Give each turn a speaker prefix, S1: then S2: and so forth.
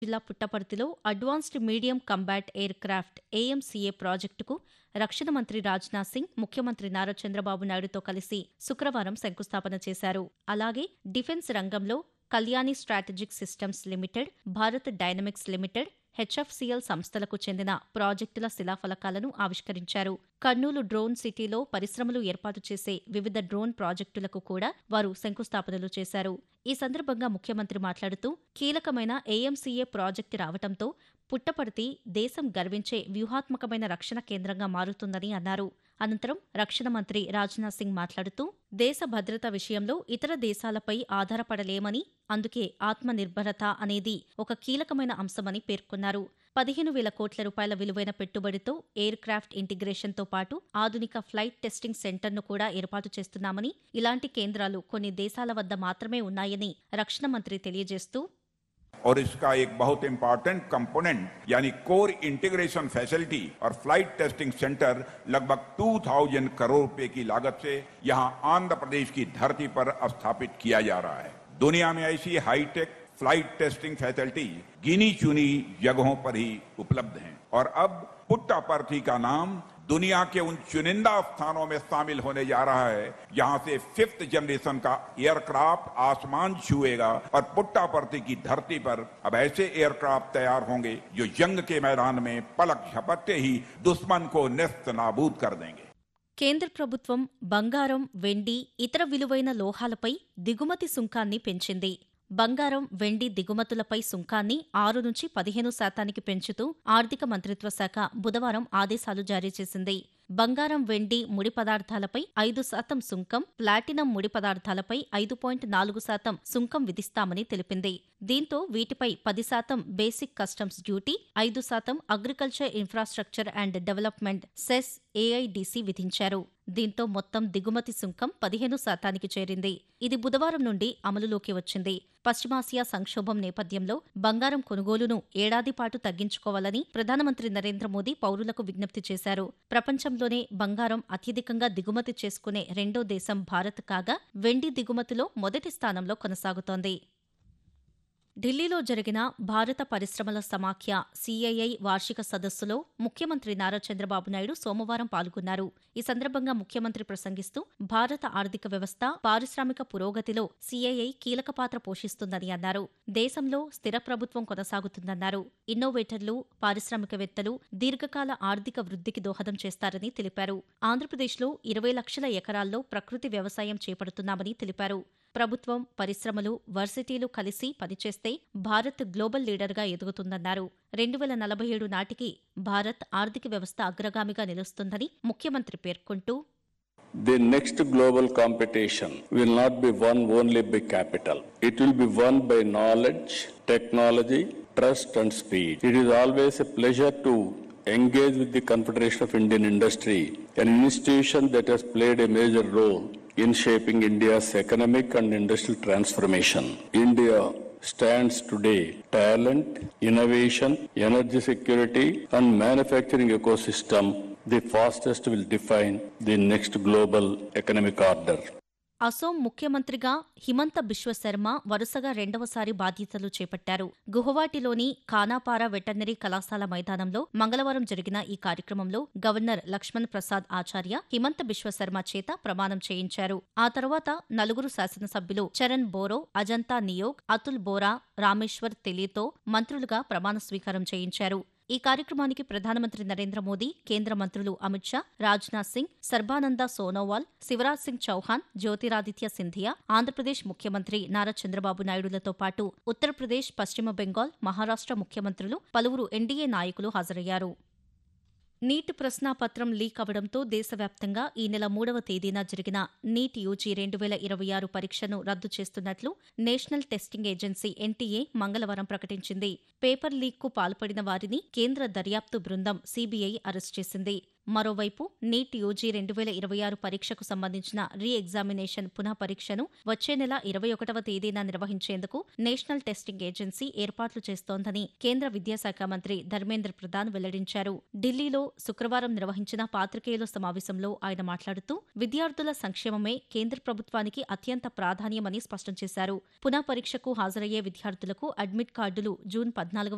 S1: జిల్లా పుట్టపర్తిలో advanced medium combat aircraft AMCA ప్రాజెక్టుకు రక్షణ మంత్రి రాజ్నాథ్ సింగ్ ముఖ్యమంత్రి నారా చంద్రబాబు నాయుడుతో కలిసి శుక్రవారం శంకుస్థాపన చేశారు అలాగే డిఫెన్స్ రంగంలో Kalyani strategic systems limited Bharat dynamics limited HFCL సంస్థలకు చెందిన ప్రాజెక్టుల శిలాఫలకాలను ఆవిష్కరించారు కర్నూలు డ్రోన్ సిటీలో పరిశ్రమలు ఏర్పాటు చేసే వివిధ డ్రోన్ ప్రాజెక్టులకు కూడా వారు శంకుస్థాపనలు చేశారు ఈ సందర్భంగా ముఖ్యమంత్రి మాట్లాడుతూ కీలకమైన ఏఎంసీఏ ప్రాజెక్టు రావటంతో పుట్టపర్తి దేశం గర్వించే వ్యూహాత్మకమైన రక్షణ కేంద్రంగా మారుతుందని అన్నారు అనంతరం రక్షణ మంత్రి రాజ్నాథ్ సింగ్ మాట్లాడుతూ దేశ భద్రత విషయంలో ఇతర దేశాలపై ఆధారపడలేమని అందుకే ఆత్మనిర్భరత అనేది ఒక కీలకమైన అంశమని పేర్కొన్నారు పదిహేను వేల కోట్ల రూపాయల విలువైన పెట్టుబడితో ఎయిర్ క్రాఫ్ట్ ఇంటిగ్రేషన్తో పాటు ఆధునిక ఫ్లైట్ టెస్టింగ్ సెంటర్ను కూడా ఏర్పాటు చేస్తున్నామని ఇలాంటి కేంద్రాలు కొన్ని దేశాల వద్ద మాత్రమే ఉన్నాయని రక్షణ మంత్రి తెలియజేస్తూ
S2: और इसका एक बहुत इंपॉर्टेंट कंपोनेंट यानी कोर इंटीग्रेशन फैसिलिटी और फ्लाइट टेस्टिंग सेंटर लगभग 2000 करोड़ रुपए की लागत से यहां आंध्र प्रदेश की धरती पर स्थापित किया जा रहा है दुनिया में ऐसी हाईटेक फ्लाइट टेस्टिंग फैसिलिटी गिनी चुनी जगहों पर ही उपलब्ध हैं और अब पुट्टापर्थी का नाम दुनिया के उन चुनिंदा स्थानों में शामिल होने जा रहा है जहां से फिफ्थ जनरेशन का एयरक्राफ्ट आसमान छुएगा और पुट्टापर्थी की धरती पर अब ऐसे एयरक्राफ्ट तैयार होंगे जो जंग के मैदान में पलक झपकते ही दुश्मन को नेस्त नाबूद कर देंगे
S1: కేంద్ర ప్రభుత్వం బంగారం వెండి ఇతర విలువైన లోహాలపై దిగుమతి సుంకాన్ని పెంచింది బంగారం వెండి దిగుమతులపై సుంకాన్ని ఆరు నుంచి పదిహేను శాతానికి పెంచుతూ ఆర్థిక మంత్రిత్వ శాఖ బుధవారం ఆదేశాలు జారీ చేసింది బంగారం వెండి ముడి పదార్థాలపై ఐదు శాతం సుంకం ప్లాటినం ముడి పదార్థాలపై ఐదు పాయింట్ నాలుగు శాతం సుంకం విధిస్తామని తెలిపింది దీంతో వీటిపై పది శాతం బేసిక్ కస్టమ్స్ డ్యూటీ ఐదు శాతం agriculture infrastructure and development cess AIDC విధించారు దీంతో మొత్తం దిగుమతి సుంకం పదిహేను శాతానికి చేరింది ఇది బుధవారం నుండి అమలులోకి వచ్చింది పశ్చిమాసియా సంక్షోభం నేపథ్యంలో బంగారం కొనుగోలును ఏడాది పాటు తగ్గించుకోవాలని ప్రధానమంత్రి నరేంద్ర మోదీ పౌరులకు విజ్ఞప్తి చేశారు ప్రపంచంలోనే బంగారం అత్యధికంగా దిగుమతి చేసుకునే రెండో దేశం భారత్ కాగా వెండి దిగుమతిలో మొదటి స్థానంలో కొనసాగుతోంది ఢిల్లీలో జరిగిన భారత పరిశ్రమల సమాఖ్య సీఐఐ వార్షిక సదస్సులో ముఖ్యమంత్రి నారా చంద్రబాబు నాయుడు సోమవారం పాల్గొన్నారు ఈ సందర్భంగా ముఖ్యమంత్రి ప్రసంగిస్తూ భారత ఆర్థిక వ్యవస్థ పారిశ్రామిక పురోగతిలో సీఐఐ కీలక పాత్ర పోషిస్తుందని అన్నారు దేశంలో స్థిర ప్రభుత్వం కొనసాగుతుందన్నారు ఇన్నోవేటర్లు పారిశ్రామికవేత్తలు దీర్ఘకాల ఆర్థిక వృద్ధికి దోహదం చేస్తారని తెలిపారు ఆంధ్రప్రదేశ్లో ఇరవై లక్షల ఎకరాల్లో ప్రకృతి వ్యవసాయం చేపడుతున్నామని తెలిపారు ప్రభుత్వం పరిశ్రమలు వర్సిటీలు కలిసి పనిచేస్తే భారత్ గ్లోబల్ లీడర్గా ఎదుగుతుందన్నారు రెండు వేల నలభై ఏడు నాటికి భారత్ ఆర్థిక వ్యవస్థ అగ్రగామిగా నిలుస్తుందని ముఖ్యమంత్రి పేర్కొంటూ
S3: The next global competition will not be won only by capital. It will be won by knowledge, technology, trust and speed. It is always a pleasure to engage with the Confederation of Indian Industry, an institution that has played a major role in shaping India's economic and industrial transformation. India stands today talent, innovation, energy security and manufacturing ecosystem the fastest will define the next global economic order.
S1: Assam ముఖ్యమంత్రిగా హిమంత బిశ్వ శర్మ వరుసగా రెండవసారి బాధ్యతలు చేపట్టారు గుహవాటిలోని ఖానాపారా veterinary కళాశాల మైదానంలో మంగళవారం జరిగిన ఈ కార్యక్రమంలో గవర్నర్ లక్ష్మణ్ ప్రసాద్ ఆచార్య హిమంత బిశ్వ శర్మ చేత ప్రమాణం చేయించారు ఆ తర్వాత నలుగురు శాసనసభ్యులు చరణ్ బోరో అజంతా నియోగ్ అతుల్ బోరా రామేశ్వర్ తెలితో మంత్రులుగా ప్రమాణ స్వీకారం చేయించారు ఈ కార్యక్రమానికి ప్రధానమంత్రి నరేంద్ర మోదీ కేంద్ర మంత్రులు అమిత్ షా రాజ్నాథ్ సింగ్ సర్బానంద సోనోవాల్ శివరాజ్ సింగ్ చౌహాన్ జ్యోతిరాదిత్య సింధియా ఆంధ్రప్రదేశ్ ముఖ్యమంత్రి నారా చంద్రబాబు నాయుడులతో పాటు ఉత్తరప్రదేశ్ పశ్చిమ బెంగాల్ మహారాష్ట్ర ముఖ్యమంత్రులు పలువురు ఎన్డీఏ నాయకులు హాజరయ్యారు నీట్ ప్రశ్నాపత్రం లీక్ అవడంతో దేశవ్యాప్తంగా ఈ నెల మూడవ తేదీన జరిగిన నీట్ యూజీ రెండు వేల ఇరవై ఆరు పరీక్షను రద్దు చేస్తున్నట్లు నేషనల్ టెస్టింగ్ ఏజెన్సీ ఎన్టీఏ మంగళవారం ప్రకటించింది పేపర్ లీక్కు పాల్పడిన వారిని కేంద్ర దర్యాప్తు బృందం సీబీఐ అరెస్ట్ చేసింది మరోవైపు నీట్ యూజీ రెండు వేల ఇరవై ఆరు పరీక్షకు సంబంధించిన రీ ఎగ్జామినేషన్ పునః పరీక్షను వచ్చే నెల ఇరవై ఒకటవ తేదీన నిర్వహించేందుకు నేషనల్ టెస్టింగ్ ఏజెన్సీ ఏర్పాట్లు చేస్తోందని కేంద్ర విద్యాశాఖ మంత్రి ధర్మేంద్ర ప్రధాన్ వెల్లడించారు ఢిల్లీలో శుక్రవారం నిర్వహించిన పాత్రికేయుల సమావేశంలో ఆయన మాట్లాడుతూ విద్యార్థుల సంక్షేమమే కేంద్ర ప్రభుత్వానికి అత్యంత ప్రాధాన్యమని స్పష్టం చేశారు పునః పరీక్షకు హాజరయ్యే విద్యార్థులకు అడ్మిట్ కార్డులు జూన్ పద్నాలుగవ